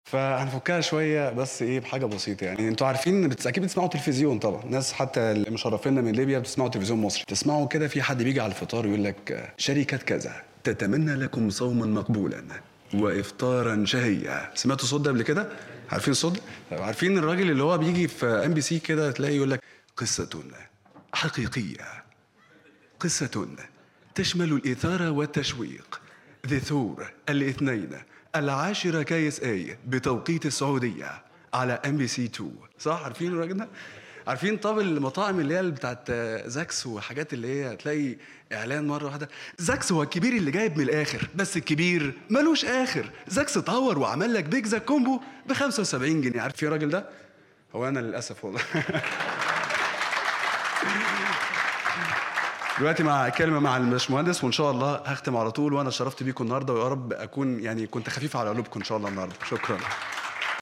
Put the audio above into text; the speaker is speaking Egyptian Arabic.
فهنفكها شويه بس ايه بحاجه بسيطه يعني انتوا عارفين بتس... اكيد بتسمعوا تلفزيون طبعا ناس حتى اللي مشرفينا من ليبيا بتسمعوا تلفزيون مصري تسمعوا كده في حد بيجي على الفطار يقول لك آه، شركه كذا تتمنى لكم صوما مقبولا وافطارا شهيا سمعتوا الصوت ده قبل كده عارفين الصوت ده؟ طب عارفين الراجل اللي هو بيجي في ام بي سي كده تلاقي يقول لك قصه حقيقيه قصة تشمل الإثارة والتشويق ذي ثور الاثنين العاشرة كايس اي بتوقيت السعودية على ام بي سي 2 صح عارفين الراجل ده؟ عارفين طب المطاعم اللي هي بتاعت زاكس وحاجات اللي هي تلاقي اعلان مره واحده زاكس هو الكبير اللي جايب من الاخر بس الكبير ملوش اخر زاكس اتطور وعمل لك بيك زاك كومبو ب 75 جنيه عارف في الراجل ده هو انا للاسف والله دلوقتي مع كلمة مع الباشمهندس وإن شاء الله هختم على طول وأنا شرفت بيكم النهاردة ويا رب أكون يعني كنت خفيف على قلوبكم إن شاء الله النهاردة شكرا